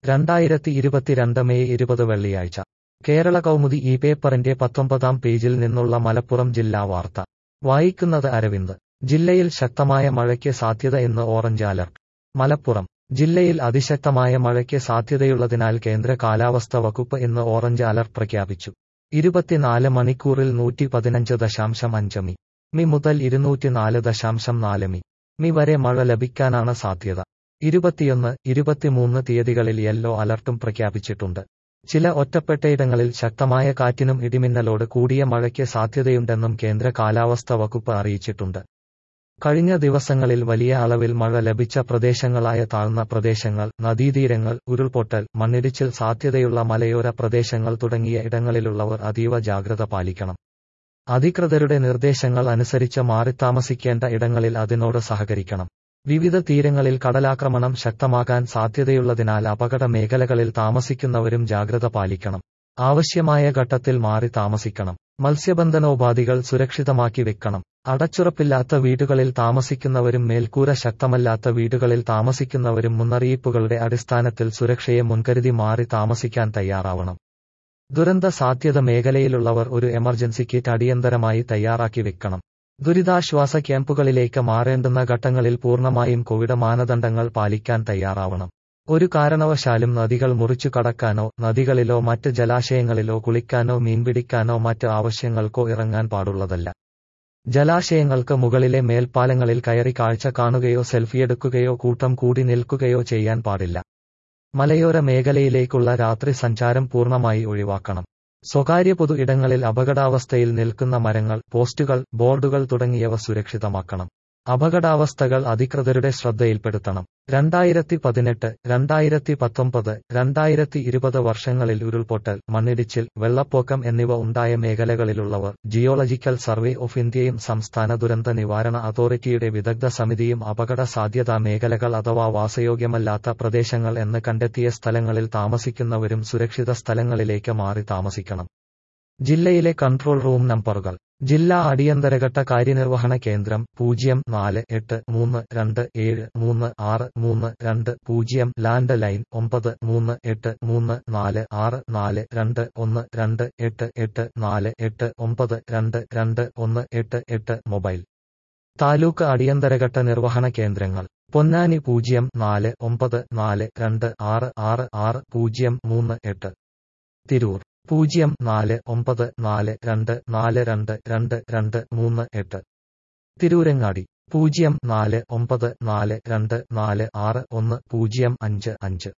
രണ്ടായിരത്തി ഇരുപത്തിരണ്ട് മെയ് ഇരുപത് വെള്ളിയാഴ്ച കേരള കൗമുദി ഈ പേപ്പറിന്റെ പത്തൊമ്പതാം പേജിൽ നിന്നുള്ള മലപ്പുറം ജില്ലാ വാർത്ത വായിക്കുന്നത് അരവിന്ദ് ജില്ലയിൽ ശക്തമായ മഴയ്ക്ക് സാധ്യത ഇന്ന് ഓറഞ്ച് അലർട്ട് മലപ്പുറം ജില്ലയിൽ അതിശക്തമായ മഴയ്ക്ക് സാധ്യതയുള്ളതിനാൽ കേന്ദ്ര കാലാവസ്ഥ വകുപ്പ് ഇന്ന് ഓറഞ്ച് അലർട്ട് പ്രഖ്യാപിച്ചു ഇരുപത്തിനാല് മണിക്കൂറിൽ നൂറ്റി പതിനഞ്ച് ദശാംശം അഞ്ച് മി മി മുതൽ ഇരുന്നൂറ്റിനാല് ദശാംശം നാല് മി മി വരെ മഴ ലഭിക്കാനാണ് സാധ്യത ഇരുപത്തിയൊന്ന് ഇരുപത്തിമൂന്ന് തീയതികളിൽ യെല്ലോ അലർട്ടും പ്രഖ്യാപിച്ചിട്ടുണ്ട് ചില ഒറ്റപ്പെട്ടയിടങ്ങളിൽ ശക്തമായ കാറ്റിനും ഇടിമിന്നലോട് കൂടിയ മഴയ്ക്ക് സാധ്യതയുണ്ടെന്നും കേന്ദ്ര കാലാവസ്ഥ വകുപ്പ് അറിയിച്ചിട്ടുണ്ട് കഴിഞ്ഞ ദിവസങ്ങളിൽ വലിയ അളവിൽ മഴ ലഭിച്ച പ്രദേശങ്ങളായ താഴ്ന്ന പ്രദേശങ്ങൾ നദീതീരങ്ങൾ ഉരുൾപൊട്ടൽ മണ്ണിടിച്ചിൽ സാധ്യതയുള്ള മലയോര പ്രദേശങ്ങൾ തുടങ്ങിയ ഇടങ്ങളിലുള്ളവർ അതീവ ജാഗ്രത പാലിക്കണം അധികൃതരുടെ നിർദ്ദേശങ്ങൾ അനുസരിച്ച് മാറിത്താമസിക്കേണ്ട ഇടങ്ങളിൽ അതിനോട് സഹകരിക്കണം വിവിധ തീരങ്ങളിൽ കടലാക്രമണം ശക്തമാകാൻ സാധ്യതയുള്ളതിനാൽ അപകട മേഖലകളിൽ താമസിക്കുന്നവരും ജാഗ്രത പാലിക്കണം ആവശ്യമായ ഘട്ടത്തിൽ മാറി താമസിക്കണം മത്സ്യബന്ധനോപാധികൾ സുരക്ഷിതമാക്കി വെക്കണം അടച്ചുറപ്പില്ലാത്ത വീടുകളിൽ താമസിക്കുന്നവരും മേൽക്കൂര ശക്തമല്ലാത്ത വീടുകളിൽ താമസിക്കുന്നവരും മുന്നറിയിപ്പുകളുടെ അടിസ്ഥാനത്തിൽ സുരക്ഷയെ മുൻകരുതി മാറി താമസിക്കാൻ തയ്യാറാവണം ദുരന്ത സാധ്യത മേഖലയിലുള്ളവർ ഒരു എമർജൻസി കിറ്റ് അടിയന്തരമായി തയ്യാറാക്കി വെക്കണം ദുരിതാശ്വാസ ക്യാമ്പുകളിലേക്ക് മാറേണ്ടുന്ന ഘട്ടങ്ങളിൽ പൂർണ്ണമായും കോവിഡ് മാനദണ്ഡങ്ങൾ പാലിക്കാൻ തയ്യാറാവണം ഒരു കാരണവശാലും നദികൾ മുറിച്ചു കടക്കാനോ നദികളിലോ മറ്റ് ജലാശയങ്ങളിലോ കുളിക്കാനോ മീൻപിടിക്കാനോ മറ്റ് ആവശ്യങ്ങൾക്കോ ഇറങ്ങാൻ പാടുള്ളതല്ല ജലാശയങ്ങൾക്ക് മുകളിലെ മേൽപ്പാലങ്ങളിൽ കയറി കാഴ്ച കാണുകയോ സെൽഫിയെടുക്കുകയോ കൂട്ടം കൂടി നിൽക്കുകയോ ചെയ്യാൻ പാടില്ല മലയോര മേഖലയിലേക്കുള്ള രാത്രി സഞ്ചാരം പൂർണ്ണമായി ഒഴിവാക്കണം സ്വകാര്യ പൊതു ഇടങ്ങളിൽ അപകടാവസ്ഥയിൽ നിൽക്കുന്ന മരങ്ങൾ പോസ്റ്റുകൾ ബോർഡുകൾ തുടങ്ങിയവ സുരക്ഷിതമാക്കണം അപകടാവസ്ഥകൾ അധികൃതരുടെ ശ്രദ്ധയിൽപ്പെടുത്തണം രണ്ടായിരത്തി പതിനെട്ട് രണ്ടായിരത്തി പത്തൊമ്പത് രണ്ടായിരത്തി ഇരുപത് വർഷങ്ങളിൽ ഉരുൾപൊട്ടൽ മണ്ണിടിച്ചിൽ വെള്ളപ്പൊക്കം എന്നിവ ഉണ്ടായ മേഖലകളിലുള്ളവർ ജിയോളജിക്കൽ സർവേ ഓഫ് ഇന്ത്യയും സംസ്ഥാന ദുരന്ത നിവാരണ അതോറിറ്റിയുടെ വിദഗ്ധ സമിതിയും അപകട സാധ്യതാ മേഖലകൾ അഥവാ വാസയോഗ്യമല്ലാത്ത പ്രദേശങ്ങൾ എന്ന് കണ്ടെത്തിയ സ്ഥലങ്ങളിൽ താമസിക്കുന്നവരും സുരക്ഷിത സ്ഥലങ്ങളിലേക്ക് മാറി താമസിക്കണം ജില്ലയിലെ കൺട്രോൾ റൂം നമ്പറുകൾ ജില്ലാ അടിയന്തരഘട്ട കാര്യനിർവഹണ കേന്ദ്രം പൂജ്യം നാല് എട്ട് മൂന്ന് രണ്ട് ഏഴ് മൂന്ന് ആറ് മൂന്ന് രണ്ട് പൂജ്യം ലാൻഡ് ലൈൻ ഒമ്പത് മൂന്ന് എട്ട് മൂന്ന് നാല് ആറ് നാല് രണ്ട് ഒന്ന് രണ്ട് എട്ട് എട്ട് നാല് എട്ട് ഒമ്പത് രണ്ട് രണ്ട് ഒന്ന് എട്ട് എട്ട് മൊബൈൽ താലൂക്ക് അടിയന്തരഘട്ട നിർവഹണ കേന്ദ്രങ്ങൾ പൊന്നാനി പൂജ്യം നാല് ഒമ്പത് നാല് രണ്ട് ആറ് ആറ് ആറ് പൂജ്യം മൂന്ന് എട്ട് തിരൂർ പൂജ്യം നാല് ഒമ്പത് നാല് രണ്ട് നാല് രണ്ട് രണ്ട് രണ്ട് മൂന്ന് എട്ട് തിരൂരങ്ങാടി പൂജ്യം നാല് ഒമ്പത് നാല് രണ്ട് നാല് ആറ് ഒന്ന് പൂജ്യം അഞ്ച് അഞ്ച്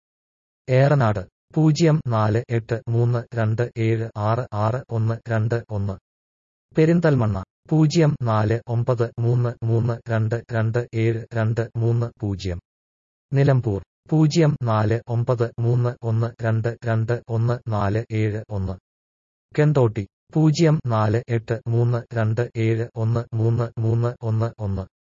ഏറനാട് പൂജ്യം നാല് എട്ട് മൂന്ന് രണ്ട് ഏഴ് ആറ് ആറ് ഒന്ന് രണ്ട് ഒന്ന് പെരിന്തൽമണ്ണ പൂജ്യം നാല് ഒമ്പത് മൂന്ന് മൂന്ന് രണ്ട് രണ്ട് ഏഴ് രണ്ട് മൂന്ന് പൂജ്യം നിലമ്പൂർ പൂജ്യം നാല് ഒമ്പത് മൂന്ന് ഒന്ന് രണ്ട് രണ്ട് ഒന്ന് നാല് ഏഴ് ഒന്ന് കെന്തോട്ടി പൂജ്യം നാല് എട്ട് മൂന്ന് രണ്ട് ഏഴ് ഒന്ന് മൂന്ന് മൂന്ന് ഒന്ന് ഒന്ന്